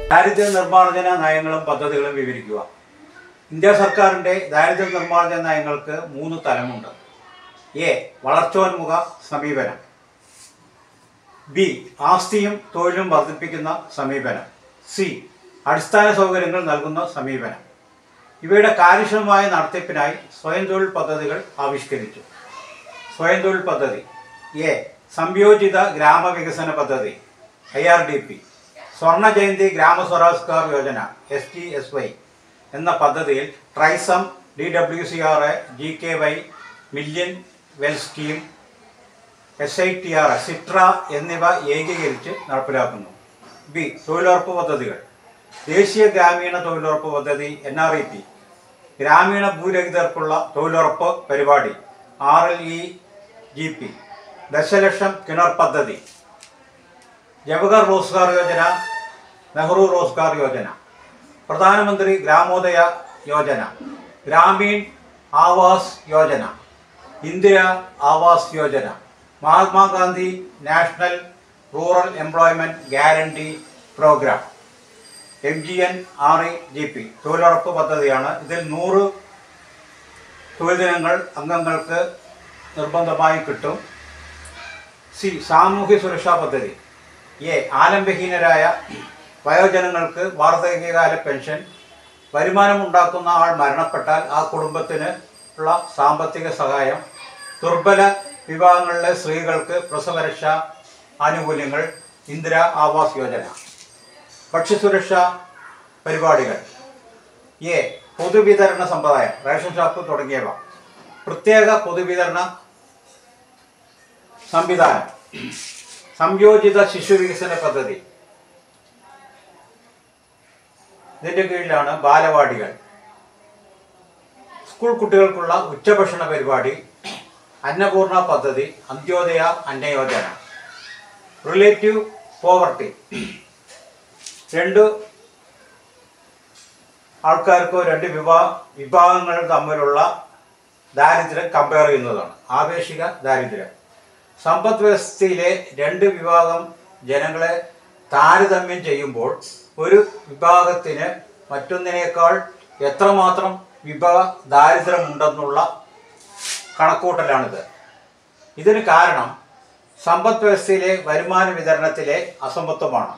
ദാരിദ്ര്യ നിർമ്മാർജ്ജന നയങ്ങളും പദ്ധതികളും വിവരിക്കുക ഇന്ത്യ സർക്കാരിൻ്റെ ദാരിദ്ര്യ നിർമ്മാർജ്ജന നയങ്ങൾക്ക് മൂന്ന് തലമുണ്ട് എ വളർച്ചോന്മുഖ സമീപനം ബി ആസ്തിയും തൊഴിലും വർദ്ധിപ്പിക്കുന്ന സമീപനം സി അടിസ്ഥാന സൗകര്യങ്ങൾ നൽകുന്ന സമീപനം ഇവയുടെ കാര്യക്ഷമമായ നടത്തിപ്പിനായി സ്വയം തൊഴിൽ പദ്ധതികൾ ആവിഷ്കരിച്ചു സ്വയം തൊഴിൽ പദ്ധതി എ സംയോജിത ഗ്രാമവികസന പദ്ധതി I R D P Swarna Jayanti Grama Swarozgar Yojana S T S Y എന്ന പദ്ധതിയിൽ TRYSEM D W C R A G K Y million well scheme S I T R SITRA എന്നിവ ഏകീകരിച്ച് നടപ്പിലാക്കുന്നു ബി തൊഴിലുറപ്പ് പദ്ധതികൾ ദേശീയ ഗ്രാമീണ തൊഴിലുറപ്പ് പദ്ധതി എൻ ആർ ഇ പി ഗ്രാമീണ ഭൂരഹിതർക്കുള്ള തൊഴിലുറപ്പ് പരിപാടി R L E G P ദശലക്ഷം കിണർ പദ്ധതി Jawahar Rozgar Yojana Nehru Rozgar Yojana Pradhan Mantri Gramodaya Yojana Gramin Awas Yojana Indira Awas Yojana Mahatma Gandhi national rural employment guarantee programme M G N R E G P തൊഴിലുറപ്പ് പദ്ധതിയാണ് ഇതിൽ നൂറ് തൊഴിൽ ദിനങ്ങൾ അംഗങ്ങൾക്ക് നിർബന്ധമായി കിട്ടും സി സാമൂഹ്യ സുരക്ഷാ പദ്ധതി എ ആലംബഹീനരായ വയോജനങ്ങൾക്ക് വാർദ്ധക്യകാല പെൻഷൻ വരുമാനമുണ്ടാക്കുന്ന ആൾ മരണപ്പെട്ടാൽ ആ കുടുംബത്തിന് ഉള്ള സാമ്പത്തിക സഹായം ദുർബല വിഭാഗങ്ങളിലെ സ്ത്രീകൾക്ക് പ്രസവരക്ഷ ആനുകൂല്യങ്ങൾ ഇന്ദിര ആവാസ് യോജന ഭക്ഷ്യസുരക്ഷാ പരിപാടികൾ എ പൊതുവിതരണ സമ്പ്രദായം റേഷൻ ഷോപ്പ് തുടങ്ങിയവ പ്രത്യേക പൊതുവിതരണ സംവിധാനം സംയോജിത ശിശു വികസന പദ്ധതി ഇതിന്റെ കീഴിലാണ് ബാലവാടികൾ സ്കൂൾ കുട്ടികൾക്കുള്ള ഉച്ചഭക്ഷണ പരിപാടി അന്നപൂർണ പദ്ധതി അന്ത്യോദയ അന്നയോജന റിലേറ്റീവ് പോവർട്ടി രണ്ട് ആൾക്കാർക്കോ രണ്ട് വിഭാ വിഭാഗങ്ങൾ തമ്മിലുള്ള ദാരിദ്ര്യം കമ്പയർ ചെയ്യുന്നതാണ് ആപേക്ഷിക ദാരിദ്ര്യം സമ്പദ് വ്യവസ്ഥയിലെ രണ്ട് വിഭാഗം ജനങ്ങളെ താരതമ്യം ചെയ്യുമ്പോൾ ഒരു വിഭാഗത്തിന് മറ്റൊന്നിനേക്കാൾ എത്രമാത്രം വിഭവ ദാരിദ്ര്യമുണ്ടെന്നുള്ള കണക്കൂട്ടലാണിത് ഇതിന് കാരണം സമ്പദ് വ്യവസ്ഥയിലെ വരുമാന വിതരണത്തിലെ അസമത്വമാണ്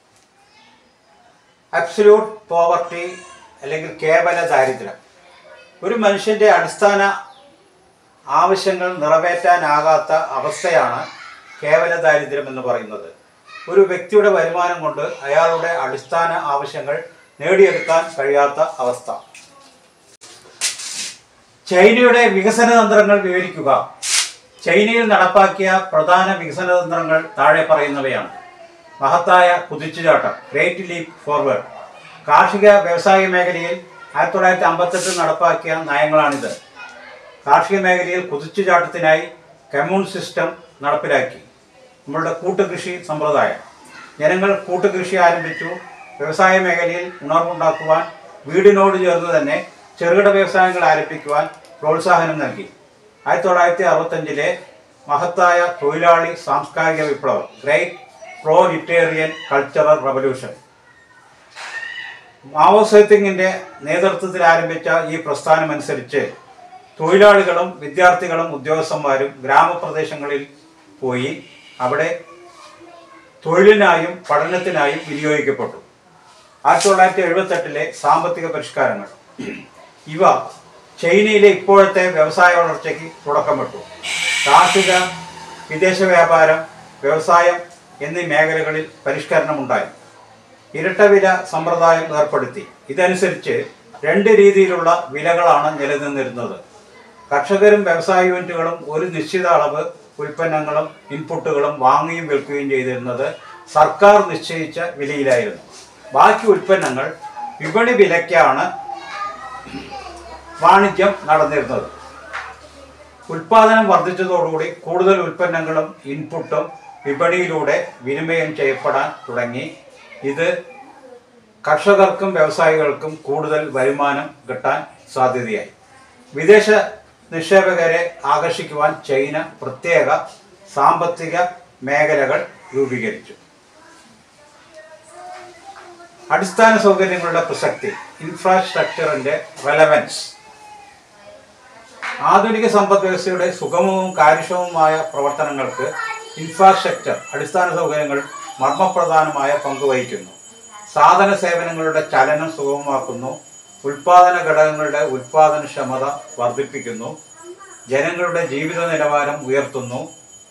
അബ്സല്യൂട്ട് പോവർട്ടി അല്ലെങ്കിൽ കേവല ദാരിദ്ര്യം ഒരു മനുഷ്യൻ്റെ അടിസ്ഥാന ആവശ്യങ്ങൾ നിറവേറ്റാനാകാത്ത അവസ്ഥയാണ് കേവല ദാരിദ്ര്യം എന്ന് പറയുന്നത് ഒരു വ്യക്തിയുടെ വരുമാനം കൊണ്ട് അയാളുടെ അടിസ്ഥാന ആവശ്യങ്ങൾ നേടിയെടുക്കാൻ കഴിയാത്ത അവസ്ഥ ചൈനയുടെ വികസന തന്ത്രങ്ങൾ വിവരിക്കുക ചൈനയിൽ നടപ്പാക്കിയ പ്രധാന വികസന തന്ത്രങ്ങൾ താഴെ പറയുന്നവയാണ് മഹത്തായ കുതിച്ചുചാട്ടം ഗ്രേറ്റ് ലീപ് ഫോർവേഡ് കാർഷിക വ്യവസായ മേഖലയിൽ ആയിരത്തി തൊള്ളായിരത്തി അമ്പത്തെട്ടിൽ നടപ്പാക്കിയ നയങ്ങളാണിത് കാർഷിക മേഖലയിൽ കുതിച്ചുചാട്ടത്തിനായി കമ്മ്യൂൺ സിസ്റ്റം നടപ്പിലാക്കി നമ്മളുടെ കൂട്ടുകൃഷി സമ്പ്രദായം ജനങ്ങൾ കൂട്ടുകൃഷി ആരംഭിച്ചു വ്യവസായ മേഖലയിൽ ഉണർവുണ്ടാക്കുവാൻ വീടിനോട് ചേർന്ന് തന്നെ ചെറുകിട വ്യവസായങ്ങൾ ആരംഭിക്കുവാൻ പ്രോത്സാഹനം നൽകി ആയിരത്തി തൊള്ളായിരത്തി അറുപത്തഞ്ചിലെ മഹത്തായ തൊഴിലാളി സാംസ്കാരിക വിപ്ലവം great proletarian cultural revolution Mao സേത്തിങ്ങിന്റെ നേതൃത്വത്തിൽ ആരംഭിച്ച ഈ പ്രസ്ഥാനമനുസരിച്ച് തൊഴിലാളികളും വിദ്യാർത്ഥികളും ഉദ്യോഗസ്ഥന്മാരും ഗ്രാമപ്രദേശങ്ങളിൽ പോയി അവിടെ തൊഴിലിനായും പഠനത്തിനായും വിനിയോഗിക്കപ്പെട്ടു ആയിരത്തി തൊള്ളായിരത്തി എഴുപത്തെട്ടിലെ സാമ്പത്തിക പരിഷ്കാരങ്ങൾ ഇവ ചൈനയിലെ ഇപ്പോഴത്തെ വ്യവസായ വളർച്ചയ്ക്ക് തുടക്കമിട്ടു കാർഷിക വിദേശ വ്യാപാരം വ്യവസായം എന്നീ മേഖലകളിൽ പരിഷ്കരണമുണ്ടായി ഇരട്ടവില സമ്പ്രദായം ഏർപ്പെടുത്തി ഇതനുസരിച്ച് രണ്ട് രീതിയിലുള്ള വിലകളാണ് നിലനിന്നിരുന്നത് കർഷകരും വ്യവസായ യൂണിറ്റുകളും ഒരു നിശ്ചിത അളവ് ഉൽപ്പന്നങ്ങളും ഇൻപുട്ടുകളും വാങ്ങുകയും വിൽക്കുകയും ചെയ്തിരുന്നത് സർക്കാർ നിശ്ചയിച്ച വിലയിലായിരുന്നു ബാക്കി ഉൽപ്പന്നങ്ങൾ വിപണി വിലയ്ക്കാണ് വാണിജ്യം നടന്നിരുന്നത് ഉൽപാദനം വർദ്ധിച്ചതോടുകൂടി കൂടുതൽ ഉൽപ്പന്നങ്ങളും ഇൻപുട്ടും വിപണിയിലൂടെ വിനിമയം ചെയ്യപ്പെടാൻ തുടങ്ങി ഇത് കർഷകർക്കും വ്യവസായികൾക്കും കൂടുതൽ വരുമാനം കിട്ടാൻ സാധ്യതയായി വിദേശ നിക്ഷേപകരെ ആകർഷിക്കുവാൻ ചൈന പ്രത്യേക സാമ്പത്തിക മേഖലകൾ രൂപീകരിച്ചു അടിസ്ഥാന സൗകര്യങ്ങളുടെ പ്രസക്തി ഇൻഫ്രാസ്ട്രക്ചറിന്റെ റെലവൻസ് ആധുനിക സമ്പദ് വ്യവസ്ഥയുടെ സുഗമവും കാര്യക്ഷമവുമായ പ്രവർത്തനങ്ങൾക്ക് ഇൻഫ്രാസ്ട്രക്ചർ അടിസ്ഥാന സൗകര്യങ്ങൾ മർമ്മപ്രധാനമായ പങ്ക് വഹിക്കുന്നു സാധന സേവനങ്ങളുടെ ചലനം സുഗമമാക്കുന്നു ഉൽപാദന ഘടകങ്ങളുടെ ഉൽപാദനക്ഷമത വർദ്ധിപ്പിക്കുന്നു ജനങ്ങളുടെ ജീവിത നിലവാരം ഉയർത്തുന്നു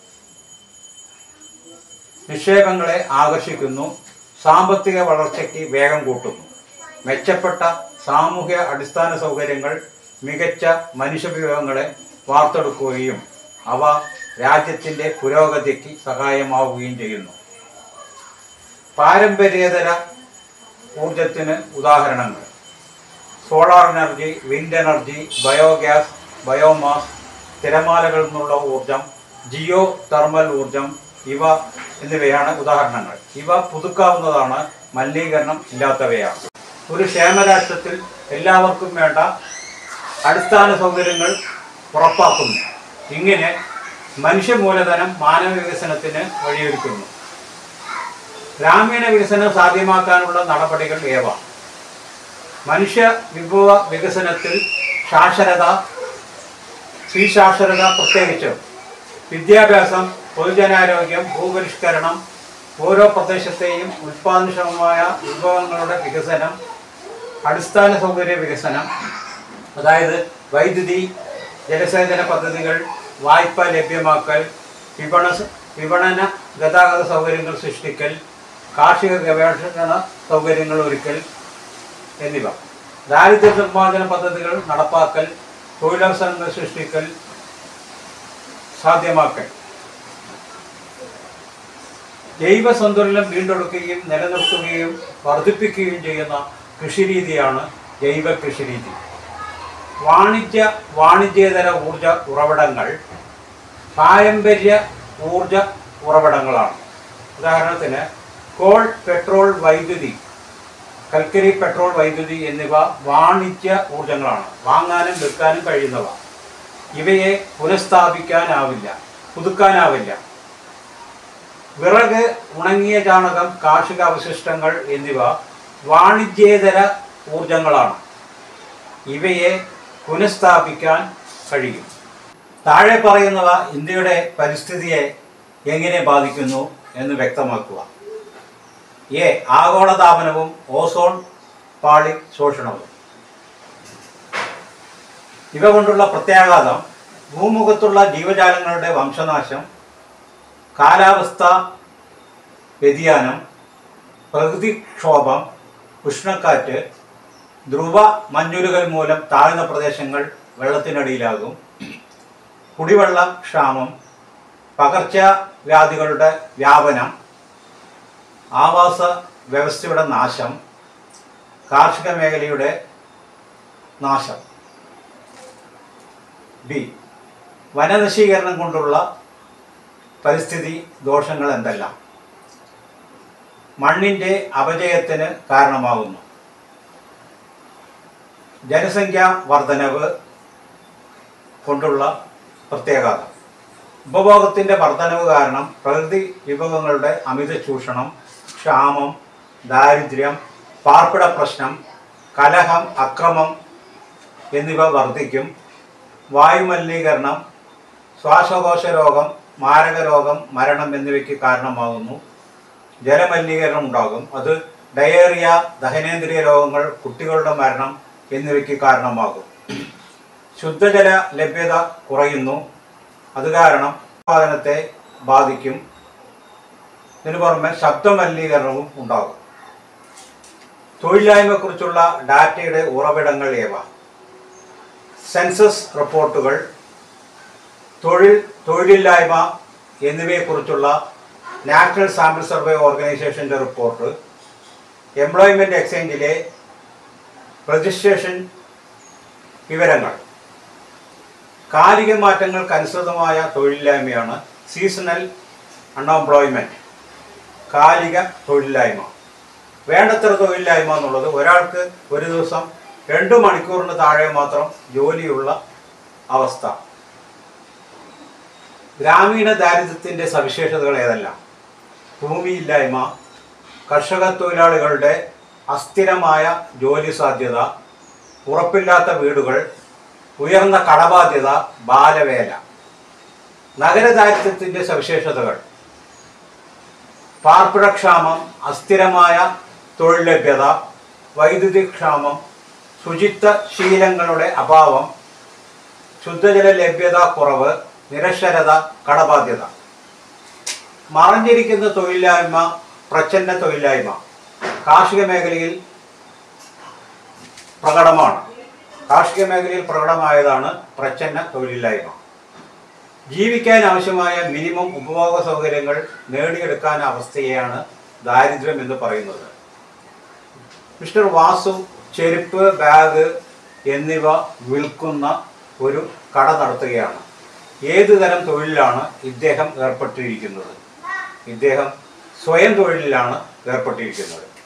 നിക്ഷേപങ്ങളെ ആകർഷിക്കുന്നു സാമ്പത്തിക വളർച്ചയ്ക്ക് വേഗം കൂട്ടുന്നു മെച്ചപ്പെട്ട സാമൂഹ്യ അടിസ്ഥാന സൗകര്യങ്ങൾ മികച്ച മനുഷ്യവിഭവങ്ങളെ വാർത്തെടുക്കുകയും അവ രാജ്യത്തിൻ്റെ പുരോഗതിക്ക് സഹായമാവുകയും ചെയ്യുന്നു പാരമ്പര്യേതര ഊർജത്തിന് ഉദാഹരണങ്ങൾ solar energy wind energy biogas biomass തിരമാലകളിൽ നിന്നുള്ള ഊർജം ജിയോ തെർമൽ ഊർജം ഇവ എന്നിവയാണ് ഉദാഹരണങ്ങൾ ഇവ പുതുക്കാവുന്നതാണ് മലിനീകരണം ഇല്ലാത്തവയാണ് ഒരു ക്ഷേമരാഷ്ട്രത്തിൽ എല്ലാവർക്കും വേണ്ട അടിസ്ഥാന സൗകര്യങ്ങൾ ഉറപ്പാക്കുന്നു ഇങ്ങനെ മനുഷ്യ മൂലധനം മാനവ വികസനത്തിന് വഴിയൊരുക്കുന്നു ഗ്രാമീണ വികസനം സാധ്യമാക്കാനുള്ള നടപടികൾ ഏവ മനുഷ്യ വിഭവ വികസനത്തിൽ സാക്ഷരത സ്ത്രീ സാക്ഷരത പ്രത്യേകിച്ചും വിദ്യാഭ്യാസം പൊതുജനാരോഗ്യം ഭൂപരിഷ്കരണം ഓരോ പ്രദേശത്തെയും ഉൽപാദനക്ഷമമായ വിഭവങ്ങളുടെ വികസനം അടിസ്ഥാന സൗകര്യ വികസനം അതായത് വൈദ്യുതി ജലസേചന പദ്ധതികൾ വായ്പ ലഭ്യമാക്കൽ വിപണ വിപണന ഗതാഗത സൗകര്യങ്ങൾ സൃഷ്ടിക്കൽ കാർഷിക ഗവേഷണ സൗകര്യങ്ങൾ ഒരുക്കൽ എന്നിവ ദാരിദ്ര്യ നിർമ്മാർജ്ജന പദ്ധതികൾ നടപ്പാക്കൽ തൊഴിലവസരങ്ങൾ സൃഷ്ടിക്കൽ സാധ്യമാക്കൽ ജൈവ സന്തുലനം വീണ്ടെടുക്കുകയും നിലനിർത്തുകയും വർദ്ധിപ്പിക്കുകയും ചെയ്യുന്ന കൃഷിരീതിയാണ് ജൈവ കൃഷിരീതി വാണിജ്യ വാണിജ്യേതര ഊർജ ഉറവിടങ്ങൾ പാരമ്പര്യ ഊർജ ഉറവിടങ്ങളാണ് ഉദാഹരണത്തിന് കോൾ പെട്രോൾ വൈദ്യുതി കൽക്കരി പെട്രോൾ വൈദ്യുതി എന്നിവ വാണിജ്യ ഊർജങ്ങളാണ് വാങ്ങാനും വിൽക്കാനും കഴിയുന്നവ ഇവയെ പുനഃസ്ഥാപിക്കാനാവില്ല പുതുക്കാനാവില്ല വിറക് ഉണങ്ങിയ ചാണകം കാർഷിക അവശിഷ്ടങ്ങൾ എന്നിവ വാണിജ്യേതര ഊർജങ്ങളാണ് ഇവയെ പുനഃസ്ഥാപിക്കാൻ കഴിയും താഴെ പറയുന്നവ ഇന്ത്യയുടെ പരിസ്ഥിതിയെ എങ്ങനെ ബാധിക്കുന്നു എന്ന് വ്യക്തമാക്കുക എ ആഗോളതാപനവും ഓസോൺ പാളി ശോഷണവും ഇവ കൊണ്ടുള്ള പ്രത്യാഘാതം ഭൂമുഖത്തുള്ള ജീവജാലങ്ങളുടെ വംശനാശം കാലാവസ്ഥ വ്യതിയാനം പ്രകൃതിക്ഷോഭം ഉഷ്ണക്കാറ്റ് ധ്രുവ മഞ്ഞുരുകൽ മൂലം താഴ്ന്ന പ്രദേശങ്ങൾ വെള്ളത്തിനടിയിലാകും കുടിവെള്ള ക്ഷാമം പകർച്ചവ്യാധികളുടെ വ്യാപനം ആവാസ വ്യവസ്ഥയുടെ നാശം കാർഷിക മേഖലയുടെ നാശം ബി വനനശീകരണം കൊണ്ടുള്ള പരിസ്ഥിതി ദോഷങ്ങൾ എന്തെല്ലാം മണ്ണിൻ്റെ അപജയത്തിന് കാരണമാകുന്നു ജനസംഖ്യാ വർധനവ് കൊണ്ടുള്ള പ്രത്യാഘാതം ഉപഭോഗത്തിൻ്റെ വർധനവ് കാരണം പ്രകൃതി വിഭവങ്ങളുടെ അമിത ചൂഷണം ക്ഷാമം ദാരിദ്ര്യം പാർപ്പിട പ്രശ്നം കലഹം അക്രമം എന്നിവ വർദ്ധിക്കും വായുമലിനീകരണം ശ്വാസകോശ രോഗം മാരക രോഗം മരണം എന്നിവയ്ക്ക് കാരണമാകുന്നു ജലമലിനീകരണം ഉണ്ടാകും അത് ഡയേറിയ ദഹനേന്ദ്രിയ രോഗങ്ങൾ കുട്ടികളുടെ മരണം എന്നിവയ്ക്ക് കാരണമാകും ശുദ്ധജല ലഭ്യത കുറയുന്നു അത് കാരണം ഉത്പാദനത്തെ ബാധിക്കും ഇതിനു പുറമെ ശബ്ദമലിനീകരണവും ഉണ്ടാകും തൊഴിലില്ലായ്മയെക്കുറിച്ചുള്ള ഡാറ്റയുടെ ഉറവിടങ്ങൾ ഏവ സെൻസസ് റിപ്പോർട്ടുകൾ തൊഴിൽ തൊഴിലില്ലായ്മ എന്നിവയെക്കുറിച്ചുള്ള നാഷണൽ സാമ്പിൾ സർവേ ഓർഗനൈസേഷൻ്റെ റിപ്പോർട്ട് എംപ്ലോയ്മെൻറ്റ് എക്സ്ചേഞ്ചിലെ രജിസ്ട്രേഷൻ വിവരങ്ങൾ കാലിക മാറ്റങ്ങൾക്കനുസൃതമായ തൊഴിലില്ലായ്മയാണ് സീസണൽ അൺഎംപ്ലോയ്മെൻറ്റ് കാലിക തൊഴിലില്ലായ്മ വേണ്ടത്ര തൊഴിലില്ലായ്മ എന്നുള്ളത് ഒരാൾക്ക് ഒരു ദിവസം രണ്ട് മണിക്കൂറിന് താഴെ മാത്രം ജോലിയുള്ള അവസ്ഥ ഗ്രാമീണ ദാരിദ്ര്യത്തിൻ്റെ സവിശേഷതകൾ ഏതെല്ലാം ഭൂമിയില്ലായ്മ കർഷക തൊഴിലാളികളുടെ അസ്ഥിരമായ ജോലി സാധ്യത ഉറപ്പില്ലാത്ത വീടുകൾ ഉയർന്ന കടബാധ്യത ബാലവേല നഗരദാരിദ്ര്യത്തിൻ്റെ സവിശേഷതകൾ പാർപ്പിടക്ഷാമം അസ്ഥിരമായ തൊഴിൽ ലഭ്യത വൈദ്യുതി ക്ഷാമം ശുചിത്വ ശീലങ്ങളുടെ അഭാവം ശുദ്ധജല ലഭ്യത കുറവ് നിരക്ഷരത കടബാധ്യത മറഞ്ഞിരിക്കുന്ന തൊഴിലില്ലായ്മ പ്രച്ഛന്ന തൊഴിലില്ലായ്മ കാർഷിക മേഖലയിൽ പ്രകടമാണ് കാർഷിക മേഖലയിൽ പ്രകടമായതാണ് പ്രച്ഛന്ന തൊഴിലില്ലായ്മ ജീവിക്കാൻ ആവശ്യമായ മിനിമം ഉപഭോഗ സൗകര്യങ്ങൾ നേടിയെടുക്കാൻ അവസ്ഥയെയാണ് ദാരിദ്ര്യം എന്ന് പറയുന്നത് മിസ്റ്റർ വാസു ചെരുപ്പ് ബാഗ് എന്നിവ വിൽക്കുന്ന ഒരു കട നടത്തുകയാണ് ഏതു തരം തൊഴിലിലാണ് ഇദ്ദേഹം ഏർപ്പെട്ടിരിക്കുന്നത് ഇദ്ദേഹം സ്വയം തൊഴിലിലാണ് ഏർപ്പെട്ടിരിക്കുന്നത്